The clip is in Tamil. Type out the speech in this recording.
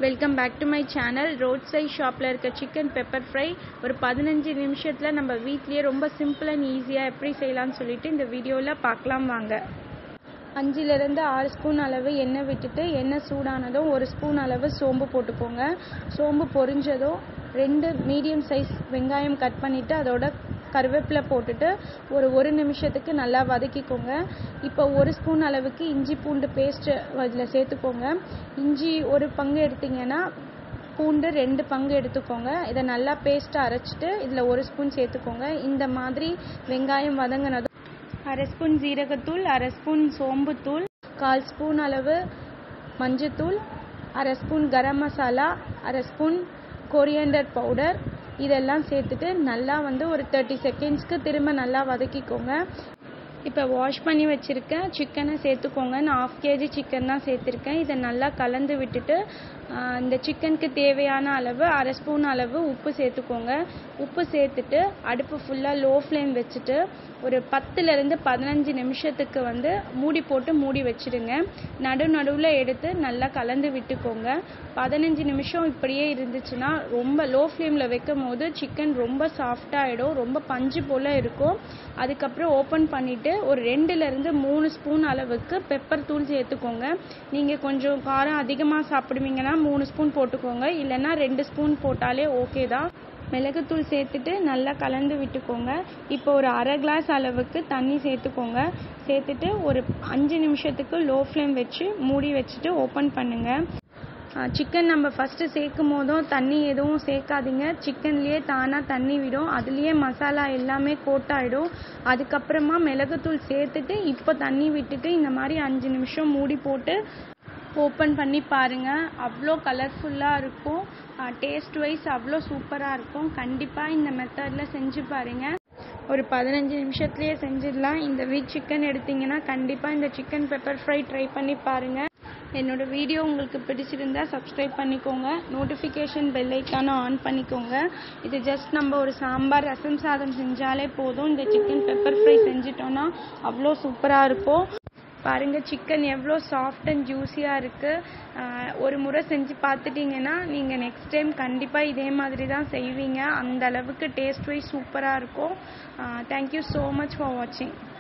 welcome back to my channel road side ஷாப்பில் இருக்க சிக்கன் பெப்பர் ஃப்ரை ஒரு பதினஞ்சு நிமிஷத்தில் நம்ம வீட்லேயே ரொம்ப சிம்பிள் அண்ட் ஈஸியாக எப்படி செய்யலாம்னு சொல்லிட்டு இந்த வீடியோவில் பார்க்கலாம் வாங்க அஞ்சுலேருந்து ஆறு ஸ்பூன் அளவு எண்ணெய் விட்டுட்டு எண்ணெய் சூடானதும் ஒரு ஸ்பூன் அளவு சோம்பு போட்டுக்கோங்க சோம்பு பொரிஞ்சதும் ரெண்டு மீடியம் சைஸ் வெங்காயம் கட் பண்ணிவிட்டு அதோட கருவேப்பிலை போட்டுட்டு ஒரு ஒரு நிமிஷத்துக்கு நல்லா வதக்கிக்கோங்க இப்போ ஒரு ஸ்பூன் அளவுக்கு இஞ்சி பூண்டு பேஸ்ட்டு அதில் சேர்த்துக்கோங்க இஞ்சி ஒரு பங்கு எடுத்தீங்கன்னா பூண்டு ரெண்டு பங்கு எடுத்துக்கோங்க இதை நல்லா பேஸ்ட்டாக அரைச்சிட்டு இதில் ஒரு ஸ்பூன் சேர்த்துக்கோங்க இந்த மாதிரி வெங்காயம் வதங்கினதும் அரை ஸ்பூன் ஜீரகத்தூள் அரை ஸ்பூன் சோம்புத்தூள் கால் ஸ்பூன் அளவு மஞ்சத்தூள் அரை ஸ்பூன் கரம் மசாலா அரை ஸ்பூன் கொரியண்டர் பவுடர் இதெல்லாம் சேர்த்துட்டு நல்லா வந்து ஒரு தேர்ட்டி செகண்ட்ஸ்க்கு திரும்ப நல்லா வதக்கிக்கோங்க இப்போ வாஷ் பண்ணி வச்சுருக்க சிக்கனை சேர்த்துக்கோங்க நான் ஆஃப் கேஜி சிக்கன் தான் சேர்த்துருக்கேன் இதை நல்லா கலந்து விட்டுட்டு இந்த சிக்கனுக்கு தேவையான அளவு அரை ஸ்பூன் அளவு உப்பு சேர்த்துக்கோங்க உப்பு சேர்த்துட்டு அடுப்பு ஃபுல்லாக லோ ஃப்ளேம் வச்சுட்டு ஒரு பத்துலேருந்து பதினஞ்சு நிமிஷத்துக்கு வந்து மூடி போட்டு மூடி வச்சுடுங்க நடு நடுவில் எடுத்து நல்லா கலந்து விட்டுக்கோங்க பதினஞ்சு நிமிஷம் இப்படியே இருந்துச்சுன்னா ரொம்ப லோ ஃப்ளேமில் வைக்கும் போது சிக்கன் ரொம்ப சாஃப்டாகிடும் ரொம்ப பஞ்சு போல் இருக்கும் அதுக்கப்புறம் ஓப்பன் பண்ணிவிட்டு ஒரு ரெண்டுலேருந்து மூணு ஸ்பூன் அளவுக்கு பெப்பர் தூள் சேர்த்துக்கோங்க நீங்கள் கொஞ்சம் காரம் அதிகமாக சாப்பிடுவீங்கன்னா மூணு ஸ்பூன் போட்டுக்கோங்க இல்லைன்னா ரெண்டு ஸ்பூன் போட்டாலே ஓகே தான் மிளகுத்தூள் சேர்த்துட்டு நல்லா கலந்து விட்டுக்கோங்க இப்போ ஒரு அரை கிளாஸ் அளவுக்கு தண்ணி சேர்த்துக்கோங்க சேர்த்துட்டு ஒரு அஞ்சு நிமிஷத்துக்கு லோ ஃப்ளேம் வச்சு மூடி வச்சுட்டு ஓப்பன் பண்ணுங்கள் சிக்கன் நம்ம ஃபஸ்ட்டு சேர்க்கும் போதும் தண்ணி எதுவும் சேர்க்காதீங்க சிக்கன்லேயே தானாக தண்ணி விடும் அதுலேயே மசாலா எல்லாமே கோட்டாயிடும் அதுக்கப்புறமா மிளகுத்தூள் சேர்த்துட்டு இப்போ தண்ணி விட்டுட்டு இந்த மாதிரி அஞ்சு நிமிஷம் மூடி போட்டு ஓப்பன் பண்ணி பாருங்கள் அவ்வளோ கலர்ஃபுல்லாக இருக்கும் டேஸ்ட் வைஸ் அவ்வளோ சூப்பராக இருக்கும் கண்டிப்பாக இந்த மெத்தடில் செஞ்சு பாருங்கள் ஒரு பதினஞ்சு நிமிஷத்துலேயே செஞ்சிடலாம் இந்த வீக் சிக்கன் எடுத்திங்கன்னா கண்டிப்பாக இந்த சிக்கன் பெப்பர் ஃப்ரை ட்ரை பண்ணி பாருங்கள் என்னோட வீடியோ உங்களுக்கு பிடிச்சிருந்தா சப்ஸ்கிரைப் பண்ணிக்கோங்க நோட்டிஃபிகேஷன் பெல் ஐக்கானை ஆன் பண்ணிக்கோங்க இது ஜஸ்ட் நம்ம ஒரு சாம்பார் ரசம் சாதம் செஞ்சாலே போதும் இந்த சிக்கன் பெப்பர் ஃப்ரை செஞ்சிட்டோன்னா அவ்வளோ சூப்பராக இருக்கும் பாருங்கள் சிக்கன் எவ்வளோ சாஃப்ட் அண்ட் ஜூஸியாக இருக்குது ஒரு முறை செஞ்சு பார்த்துட்டிங்கன்னா நீங்கள் நெக்ஸ்ட் டைம் கண்டிப்பாக இதே மாதிரி தான் செய்வீங்க அந்த அளவுக்கு டேஸ்ட் வைஸ் சூப்பராக இருக்கும் தேங்க்யூ ஸோ மச் ஃபார் வாட்சிங்